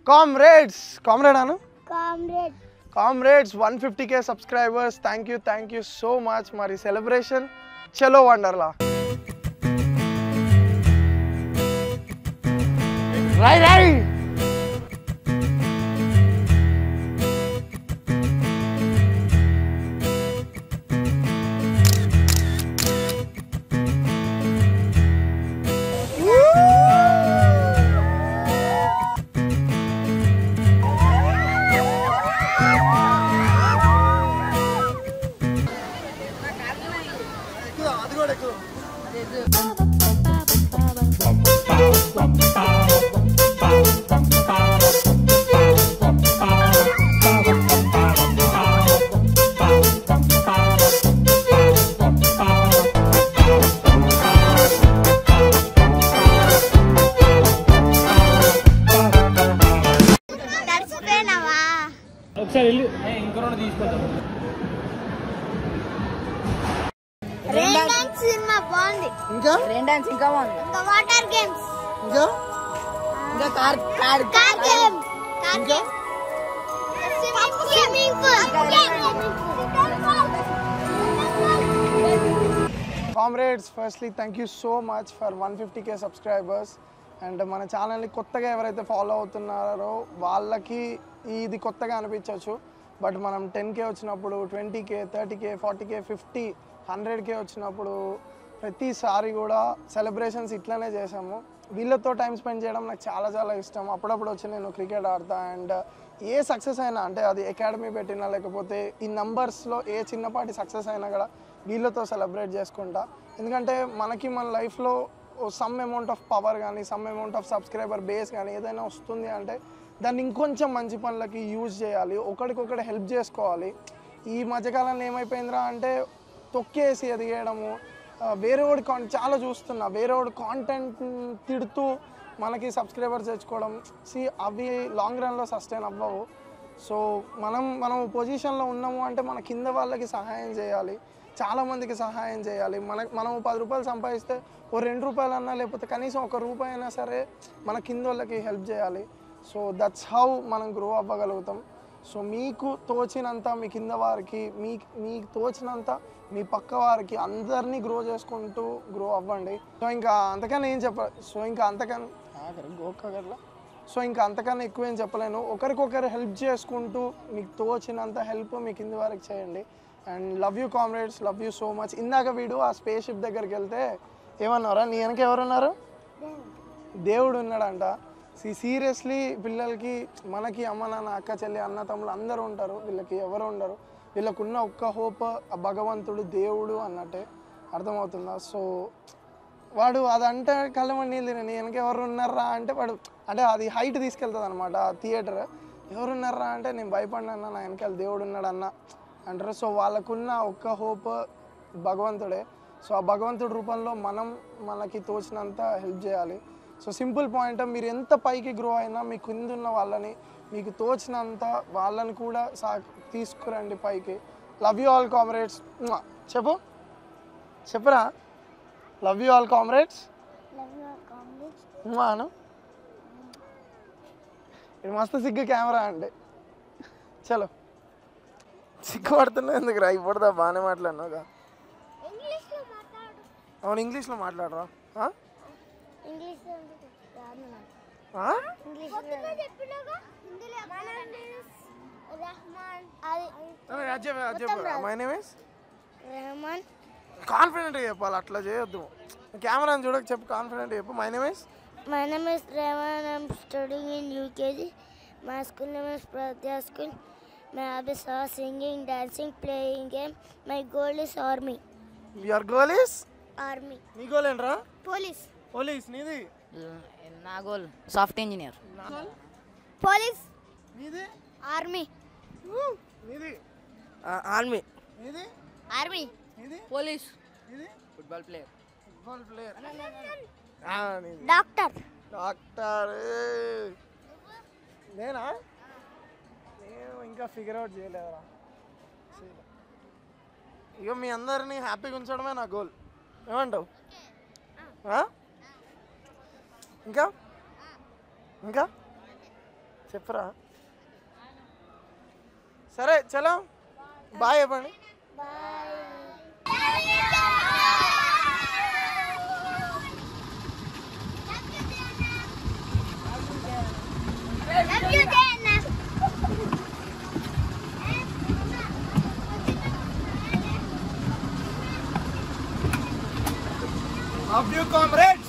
Comrades comrade అను comrade comrades one fifty K subscribers thank you thank you so much మరి celebration చలో వండర్లా రై రై అది కూడా ఎక్కువ తడిసిపోయినావా ఒకసారి వెళ్ళి ఇంకో రెండు తీసుకుంటాం రేండన్ సినిమా బాగుంది ఇంకా రెయిన్ డాన్స్ ఇంకా బాగుంది ఇంకా వాటర్ గేమ్స్ ఇంకా ఇంకా car car car game car game swimming comrades firstly thank you so much for one fifty K subscribers and మన ఛానల్ని కొత్తగా ఎవరైతే ఫాలో అవుతున్నారో వాళ్ళకి ఇది కొత్తగా అనిపించవచ్చు బట్ మనం టెన్ కే వచ్చినప్పుడు twenty K thirty K forty K fifty hundred K వచ్చినప్పుడు ప్రతిసారి కూడా సెలబ్రేషన్స్ ఇట్లానే చేసాము వీళ్ళతో టైం స్పెండ్ చేయడం నాకు చాలా చాలా ఇష్టం అప్పుడప్పుడు వచ్చి నేను క్రికెట్ ఆడతా అండ్ ఏ సక్సెస్ అయినా అంటే అది అకాడమీ పెట్టినా లేకపోతే ఈ నంబర్స్లో ఏ చిన్నపాటి సక్సెస్ అయినా కూడా వీళ్ళతో సెలబ్రేట్ చేసుకుంటా ఎందుకంటే మనకి మన లైఫ్లో సమ్ అమౌంట్ ఆఫ్ పవర్ కానీ some amount of subscriber base కానీ ఏదైనా వస్తుంది అంటే దాన్ని ఇంకొంచెం మంచి పనులకి యూజ్ చేయాలి ఒకరికొకటి హెల్ప్ చేసుకోవాలి ఈ మధ్యకాలంలో ఏమైపోయిందిరా అంటే తొక్కేసి ఎదిగేయడము ఆ, వేరే వాడి కాన్ చాలా చూస్తున్నా వేరే వాడి కాంటెంట్ తిడుతూ మనకి సబ్స్క్రైబర్స్ తెచ్చుకోవడం సి అవి లాంగ్ రన్లో సస్టైన్ అవ్వవు సో మనం మనం పొజిషన్లో ఉన్నాము అంటే మన కింద వాళ్ళకి సహాయం చేయాలి చాలా మందికి సహాయం చేయాలి మన మనం పది రూపాయలు సంపాదిస్తే ఓ రెండు రూపాయలన్నా లేకపోతే కనీసం ఒక రూపాయి అయినా సరే మన కింద వాళ్ళకి హెల్ప్ చేయాలి సో దట్స్ హౌ మనం గ్రో అవ్వగలుగుతాం సో మీకు తోచినంత మీ కింద వారికి మీ మీకు తోచినంత మీ పక్క వారికి అందరినీ గ్రో చేసుకుంటూ గ్రో అవ్వండి సో ఇంకా అంతకన్నా ఏం చెప్ప సో ఇంకా అంతకన్నా గోకగర్లా సో ఇంకా అంతకన్నా ఎక్కువ ఏం చెప్పలేను ఒకరికొకరు హెల్ప్ చేసుకుంటూ మీకు తోచినంత హెల్ప్ మీ కింద వారికి చేయండి and love you comrades love you so much ఇందాక వీడు ఆ స్పేస్ షిప్ దగ్గరికి వెళ్తే ఏమన్నారా నీ వెనక ఎవరున్నారు దేవుడు ఉన్నాడంట సి సీరియస్లీ పిల్లలకి మనకి అమ్మ నాన్న అక్క చెల్లి అన్న తమ్ముళ్ళు అందరూ ఉంటారు వీళ్ళకి ఎవరు ఉండరు వీళ్ళకున్న ఒక్క హోప్ ఆ భగవంతుడు దేవుడు అన్నట్టే అర్థమవుతుందా సో వాడు అదంటే కళ్ళమని నీళ్ళు తిన వెనక ఎవరు ఉన్నారా అంటే వాడు అంటే అది హైట్ తీసుకెళ్తుంది అనమాట థియేటర్ ఎవరు ఉన్నారా అంటే నేను భయపడినా నా వెనకాల దేవుడు ఉన్నాడు అన్న అంటారు సో వాళ్ళకున్న ఒక్క హోప్ భగవంతుడే సో ఆ భగవంతుడి రూపంలో మనం మనకి తోచినంత హెల్ప్ చేయాలి సో సింపుల్ పాయింట్ మీరు ఎంత పైకి గ్రో అయినా మీ కింద ఉన్న వాళ్ళని మీకు తోచినంత వాళ్ళని కూడా సా తీసుకురండి పైకి లవ్ యూ ఆల్ కామ్రేడ్స్ చెప్పు చెప్పురా లవ్ యూ ఆల్ కామ్రేడ్స్ అను ఇది మస్తు సిగ్గు కెమెరా అండి చలో సిగ్గు పడుతున్నా ఎందుకు రా ఇప్పుడుదా బాగానే మాట్లాడినావుగా ఇంగ్లీష్ లో మాట్లాడు అవును ఇంగ్లీష్లో మాట్లాడరా ఆ? ఇంగ్లీష్ లో ఎందుకు రాదు నాకు. ఆ? ఇంగ్లీష్ లో చెప్పినాగా హిందీలో రెహమాన్ అది అరే, అది చెప్పు, అది చెప్పు. మై నేమ్ ఇస్ రెహమాన్ కాన్ఫిడెంట్గా చెప్పాలి అట్లా చేయొద్దు కెమెరాని చూడక చెప్పు కాన్ఫిడెంట్ చెప్పు my name is My name is Revan. I'm studying in UKG. My school name is Pradya School. My hobbies are singing, dancing, playing game. My goal is army. Your goal is Army. నీ goal ఏంట్రా Police. Police నీది నా goal soft engineer Police. నీది Army. నీది army నీది Army. నీది police నీది football player football player నీది Doctor. డాక్టర్ నేనా నేను ఇంకా ఫిగర్ అవుట్ చేయలేదురా చేయలే. ఇక మీ అందరినీ హ్యాపీగా ఉంచడమే నా గోల్ ఏమంటావు ఆ? ఇంకా ఇంకా చెప్పరా సరే చలో బాయ్ చెప్పండి లవ్ యూ కామ్రేడ్స్